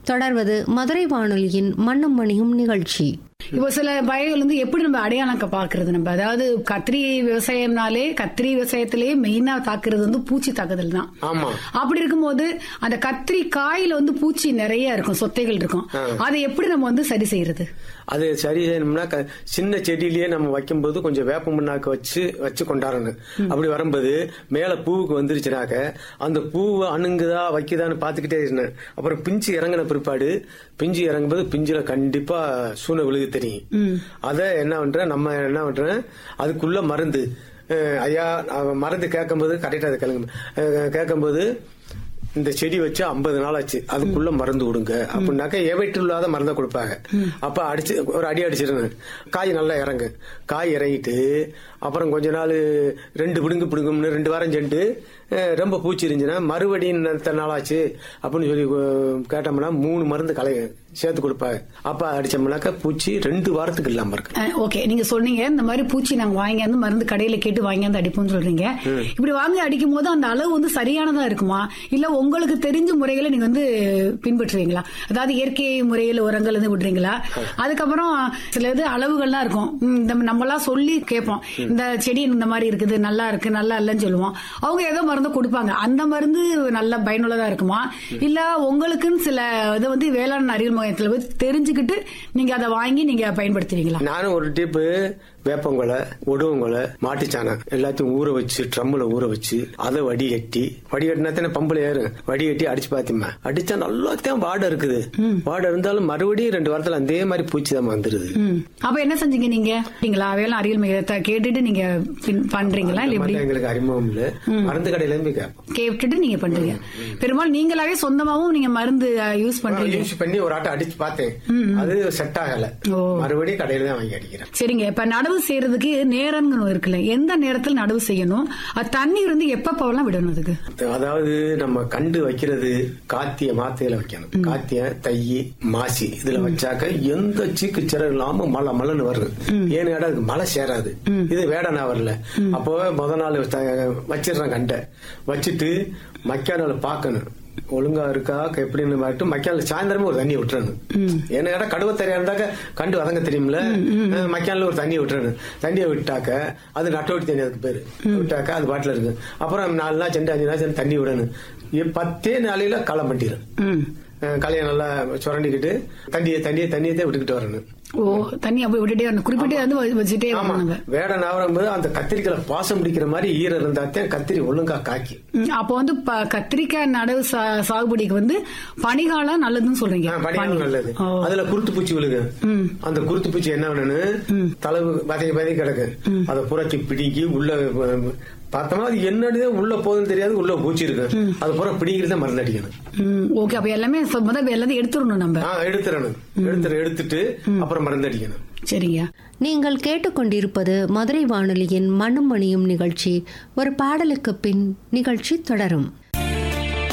தொடர்வது மதுரை வானொலியின் மண்ணும் மணியும் நிகழ்ச்சி இப்போ சில பயிர்கள் வந்து எப்படி நம்ம அடையாளம் க- பாக்குறது நம்ம அதாவது கத்திரி விவசாயம்னாலே கத்திரி விவசாயத்திலேயே மெயினா தாக்குறது வந்து பூச்சி தாக்குதல் தான் ஆமா அப்படி இருக்கும்போது அந்த கத்திரி காயில வந்து பூச்சி நிறைய இருக்கும் சொத்தைகள் இருக்கும் அதை எப்படி நம்ம வந்து சரி செய்யறது அது சரி செய்யணும்னா க- சின்ன செடியிலேயே நம்ம வைக்கும்போது கொஞ்சம் வேப்ப முன்னாக்கு வச்சு வச்சு கொண்டாடணும் அப்படி வரும்போது மேல பூவுக்கு வந்துருச்சுனாக்க அந்த பூவை அணுங்குதா வைக்குதான்னு பாத்துக்கிட்டே இருந்தேன் அப்புறம் பிஞ்சு இறங்கின பிற்பாடு பிஞ்சு இறங்கும்போது பிஞ்சுல கண்டிப்பா சூனை விழுகு தெரியும் அத என்ன பண்றேன் நம்ம என்ன பண்றேன் அதுக்குள்ள மருந்து அஹ் ஐயா அவன் மருந்து கேட்கும்போது கரெக்டா அதை கேளுங்க அஹ் கேட்கும்போது இந்த செடி வச்சு ஐம்பது நாள் ஆச்சு அதுக்குள்ள மருந்து கொடுங்க அப்படின்னாக்க ஏவற்று இல்லாத மருந்தை கொடுப்பாங்க அப்ப அடிச்சு ஒரு அடி அடிச்சிருந்தேன் காய் நல்லா இறங்கு காய் இறங்கிட்டு அப்புறம் கொஞ்ச நாள் ரெண்டு பிடுங்கு பிடுங்கும்னு ரெண்டு வாரம் சென்று அஹ், ரொம்ப பூச்சி இருந்துச்சுன்னா மறுபடியும் எத்தனை நாள் ஆச்சு அப்படின்னு சொல்லி அஹ், கேட்டோம்னா மூணு மருந்து கலை சேர்த்து கொடுப்பாங்க அப்ப அடிச்சோம்னாக்க பூச்சி ரெண்டு வாரத்துக்கு இல்லாம இருக்கு ஓகே நீங்க சொன்னீங்க இந்த மாதிரி பூச்சி நாங்க வாங்கியாந்து மருந்து கடையில கேட்டு வாங்கியாந்து அடிப்போம்னு சொல்றீங்க இப்படி வாங்கி அடிக்கும் போது அந்த அளவு வந்து சரியானதா இருக்குமா இல்ல உங்களுக்கு தெரிஞ்ச முறைகளை நீங்க வந்து பின்பற்றுவீங்களா அதாவது இயற்கை முறையில் உரங்கள் வந்து விடுறீங்களா அதுக்கப்புறம் சில இது அளவுகள்லாம் இருக்கும் ம், இந்த நம்மளாம் சொல்லி கேட்போம் இந்த செடி இந்த மாதிரி இருக்குது நல்லா இருக்கு நல்லா இல்லைன்னு சொல்லுவோம் அவங்க ஏதோ மருந்து கொடுப்பாங்க அந்த மருந்து நல்ல பயனுள்ளதா இருக்குமா இல்ல உங்களுக்குன்னு சில இதை வந்து வேளாண் அறிவியல் மையத்துல போய் தெரிஞ்சுக்கிட்டு நீங்க அதை வாங்கி நீங்க பயன்படுத்துவீங்களா நானும் ஒரு டிப்பு வேப்பங்கொலை ஒடுவங்கொலை மாட்டுச்சாணம் எல்லாத்தையும் ஊற வச்சு ட்ரம்முல ஊற வச்சு அதை வடிகட்டி வடிகட்டினா தானே பம்புல ஏறும் வடிகட்டி அடிச்சு பாத்திமா அடிச்சா நல்லாத்தையும் வாடை இருக்குது வாடை இருந்தாலும் மறுபடியும் ரெண்டு வாரத்துல அதே மாதிரி பூச்சி தான் வந்துருது ம். அப்ப என்ன செஞ்சீங்க நீங்க நீங்களா வேளாண் அறிவியல் மையத்தை கேட்டுட்டு நீங்க பின்- பண்றீங்களா இல்ல அந்த எப்படி மாதிரிலாம் எங்களுக்கு அறிமுகம் இல்ல மருந்து கடையில இருந்து கேட்போம் கேட்டுட்டு நீங்க பண்றீங்க பெரும்பாலும் நீங்களாவே சொந்தமாவும் நீங்க மருந்து யூஸ் பண்றீங்க யூஸ் பண்ணி ஒரு ஆட்டை அடிச்சு பார்த்தேன் அது செட் ஆகல ஓ. மறுபடியும் கடையில தான் வாங்கி அடிக்கிறேன் சரிங்க இப்ப நடவு செய்யறதுக்கு நேரம்னு இருக்குல்ல எந்த நேரத்தில் நடவு செய்யணும் அது தண்ணீர் வந்து எப்பப்பெல்லாம் விடணும் அதுக்கு அதாவது நம்ம கண்டு வைக்கிறது காத்திய மாத்தையில வைக்கணும் காத்திய தையி மாசி இதுல வச்சாக்க எந்த சீக்கு சிறகு இல்லாம மழை மழைன்னு வருது ஏன்னு கேட்டா அதுக்கு மழை சேராது இது வேடனா வரல அப்போ முத நாள் த- வச்சிடுறேன் கண்டை வச்சுட்டு மக்கா நாள் பார்க்கணும் ஒழுங்கா இருக்கா எப்படின்னு பார்த்து மக்கால சாயந்தரமே ஒரு தண்ணி விட்டுறணும் ஏன்னா கேட்டா கடுவ தெரியா இருந்தாக்க கண்டு வதங்க தெரியும்ல மக்கால ஒரு தண்ணி விட்டுறணும் தண்ணியை விட்டாக்க அது நட்டோட்டி தண்ணி அதுக்கு பேரு விட்டாக்க அது பாட்டில் இருக்கு அப்புறம் நாலு நாள் சென்று அஞ்சு நாள் சென்று தண்ணி விடணும் இ- பத்தே நாளையில களை பண்ணிடும் ம். களையை நல்லா சுரண்டிக்கிட்டு தண்ணியை தண்ணியை தண்ணியை தான் விட்டுக்கிட்டு வரணும் ஓ தண்ணி அப்படி விட்டுட்டே வரணும் குறிப்பிட்டு வந்து வ- வச்சுட்டே ஆமா வரணுங்க வேட நாவரம் போது அந்த கத்திரிக்கலை பாசம் பிடிக்கிற மாதிரி ஈரம் இருந்தா தான் கத்திரி ஒழுங்கா காக்கி ம், அப்போ வந்து ப- கத்திரிக்காய் நடவு சா- சாகுபடிக்கு வந்து பனிகாலம் நல்லதுன்னு சொல்றீங்க ஆ, பனியாரம் பனி. நல்லது ஓ. அதுல குருத்து பூச்சி விழுகு அந்த குருத்து பூச்சி என்ன பண்ணணும் தளவு பதவி பதவி கிடக்கு அதை புறக்கி பிடிக்கி உள்ள அஹ், பார்த்தோம்னா அது என்னன்னு உள்ள போகுதுன்னு தெரியாது உள்ள பூச்சி இருக்கு அது பூரா பிடிக்கிறத மருந்து அடிக்கணும் ம், ஓகே அப்ப எல்லாமே சொ- முத எல்லாத்தையும் எடுத்துடணும் நம்ம ஆ, எடுத்துடணும் எடுத்துட்டு எடுத்துட்டு அப்புறம் மருந்து அடிக்கணும் சரிங்க நீங்கள் கேட்டுக்கொண்டிருப்பது மதுரை வானொலியின் மண்ணும் மணியும் நிகழ்ச்சி ஒரு பாடலுக்கு பின் நிகழ்ச்சி தொடரும்